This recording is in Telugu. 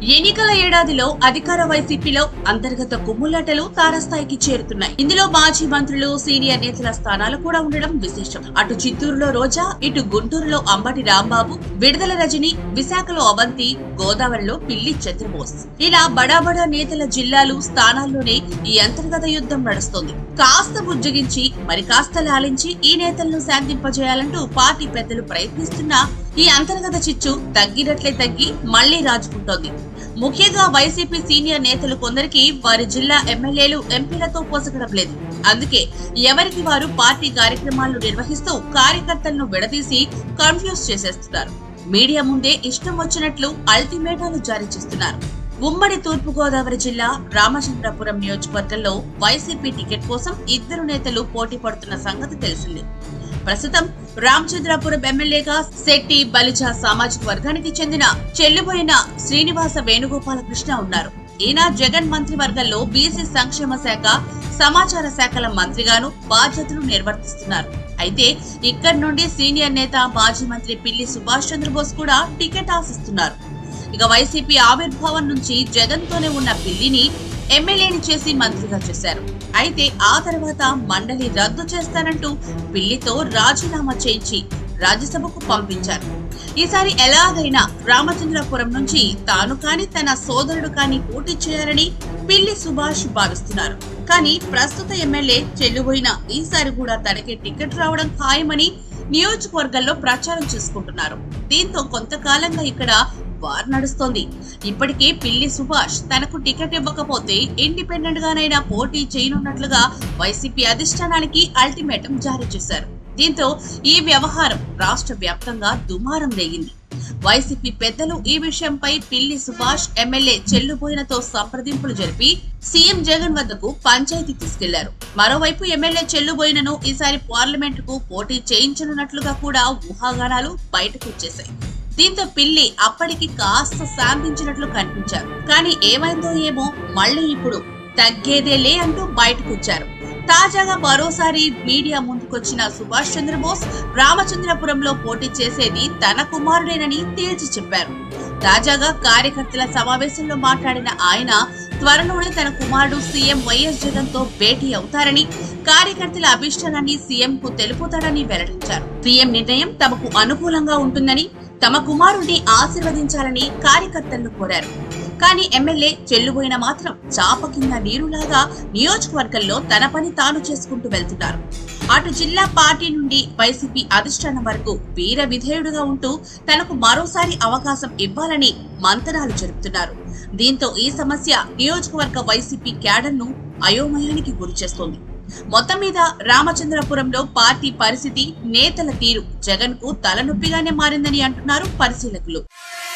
ఎన్నికల ఏడాదిలో అధికార వైసీపీలో అంతర్గత కుమ్ములాటలు తారస్థాయికి చేరుతున్నాయి ఇందులో మాజీ మంత్రులు సీనియర్ నేతల స్థానాలు కూడా ఉండడం విశేషం అటు చిత్తూరులో రోజా ఇటు గుంటూరులో అంబటి రాంబాబు విడుదల రజని విశాఖలో అవంతి గోదావరిలో పిల్లి చంద్రబోస్ ఇలా బడాబడా నేతల జిల్లాలు స్థానాల్లోనే ఈ అంతర్గత యుద్ధం నడుస్తోంది కాస్త బుజ్జగించి మరి కాస్త లాలించి ఈ నేతలను శాంతింపజేయాలంటూ పార్టీ పెద్దలు ప్రయత్నిస్తున్నా ఈ అంతర్గత చిచ్చు తగ్గినట్లే తగ్గి మళ్లీ రాజుకుంటోంది ముఖ్యంగా వైసీపీ సీనియర్ నేతలు కొందరికి వారి జిల్లా ఎమ్మెల్యేలు ఎంపీలతో పోసగడం లేదు అందుకే ఎవరికి వారు పార్టీ కార్యక్రమాలను నిర్వహిస్తూ కార్యకర్తలను విడదీసి కన్ఫ్యూజ్ చేసేస్తున్నారు మీడియా ముందే ఇష్టం వచ్చినట్లు అల్టిమేటాలు జారీ చేస్తున్నారు ఉమ్మడి తూర్పు గోదావరి జిల్లా రామచంద్రపురం నియోజకవర్గంలో వైసీపీ టికెట్ కోసం ఇద్దరు నేతలు పోటీ పడుతున్న సంగతి తెలిసిందే ప్రస్తుతం రామచంద్రపురం ఎమ్మెల్యేగా శెట్టి బలిజ సామాజిక వర్గానికి చెందిన చెల్లిపోయిన శ్రీనివాస వేణుగోపాలకృష్ణ ఉన్నారు ఈయన జగన్ మంత్రివర్గంలో బీసీ సంక్షేమ శాఖ సమాచార శాఖల మంత్రిగాను బాధ్యతలు నిర్వర్తిస్తున్నారు అయితే ఇక్కడి నుండి సీనియర్ నేత మాజీ మంత్రి పిల్లి సుభాష్ చంద్రబోస్ కూడా టికెట్ ఆశిస్తున్నారు ఇక వైసీపీ ఆవిర్భావం నుంచి జగన్ తోనే ఉన్న పిల్లిని ఎమ్మెల్యేని చేసి మంత్రిగా చేశారు అయితే ఆ తర్వాత మండలి రద్దు చేస్తానంటూ పిల్లితో రాజీనామా చేయించి రాజ్యసభకు పంపించారు ఈసారి ఎలాగైనా రామచంద్రపురం నుంచి తాను కాని తన సోదరుడు కాని పోటీ చేయాలని పిల్లి సుభాష్ భావిస్తున్నారు కానీ ప్రస్తుత ఎమ్మెల్యే చెల్లుబోయిన ఈసారి కూడా తనకే టికెట్ రావడం ఖాయమని నియోజకవర్గంలో ప్రచారం చేసుకుంటున్నారు దీంతో కొంతకాలంగా ఇక్కడ వార్ నడుస్తోంది ఇప్పటికే పిల్లి సుభాష్ తనకు టికెట్ ఇవ్వకపోతే ఇండిపెండెంట్ గానైనా పోటీ చేయనున్నట్లుగా వైసీపీ అధిష్టానానికి అల్టిమేటం జారీ చేశారు దీంతో ఈ వ్యవహారం రాష్ట్ర వ్యాప్తంగా దుమారం రేగింది వైసీపీ పెద్దలు ఈ విషయంపై పిల్లి సుభాష్ ఎమ్మెల్యే చెల్లుబోయినతో సంప్రదింపులు జరిపి సీఎం జగన్ వద్దకు పంచాయతీ తీసుకెళ్లారు మరోవైపు ఎమ్మెల్యే చెల్లుబోయినను ఈసారి పార్లమెంటుకు పోటీ చేయించనున్నట్లుగా కూడా ఊహాగానాలు బయటకు వచ్చేశాయి దీంతో పిల్లి అప్పటికి కాస్త శాంతించినట్లు కనిపించారు కానీ ఏమైందో ఏమో మళ్ళీ ఇప్పుడు తగ్గేదేలే అంటూ బయటకు వచ్చారు తాజాగా మరోసారి మీడియా ముందుకొచ్చిన సుభాష్ చంద్రబోస్ రామచంద్రపురంలో పోటీ చేసేది తన కుమారుడేనని తేల్చి చెప్పారు తాజాగా కార్యకర్తల సమావేశంలో మాట్లాడిన ఆయన త్వరలోనే తన కుమారుడు సీఎం వైఎస్ జగన్ తో భేటీ అవుతారని కార్యకర్తల అభిష్టానాన్ని సీఎం కు తెలుపుతాడని వెల్లడించారు సీఎం నిర్ణయం తమకు అనుకూలంగా ఉంటుందని తమ కుమారుడిని ఆశీర్వదించాలని కార్యకర్తలను కోరారు కానీ ఎమ్మెల్యే చెల్లుబోయిన మాత్రం చాప కింద నీరులాగా నియోజకవర్గంలో తన పని తాను చేసుకుంటూ వెళ్తున్నారు అటు జిల్లా పార్టీ నుండి వైసీపీ అధిష్టానం వరకు వీర విధేయుడుగా ఉంటూ తనకు మరోసారి అవకాశం ఇవ్వాలని మంతనాలు జరుపుతున్నారు దీంతో ఈ సమస్య నియోజకవర్గ వైసీపీ క్యాడర్ను అయోమయానికి గురిచేస్తోంది మొత్తం మీద రామచంద్రపురంలో పార్టీ పరిస్థితి నేతల తీరు జగన్ కు తలనొప్పిగానే మారిందని అంటున్నారు పరిశీలకులు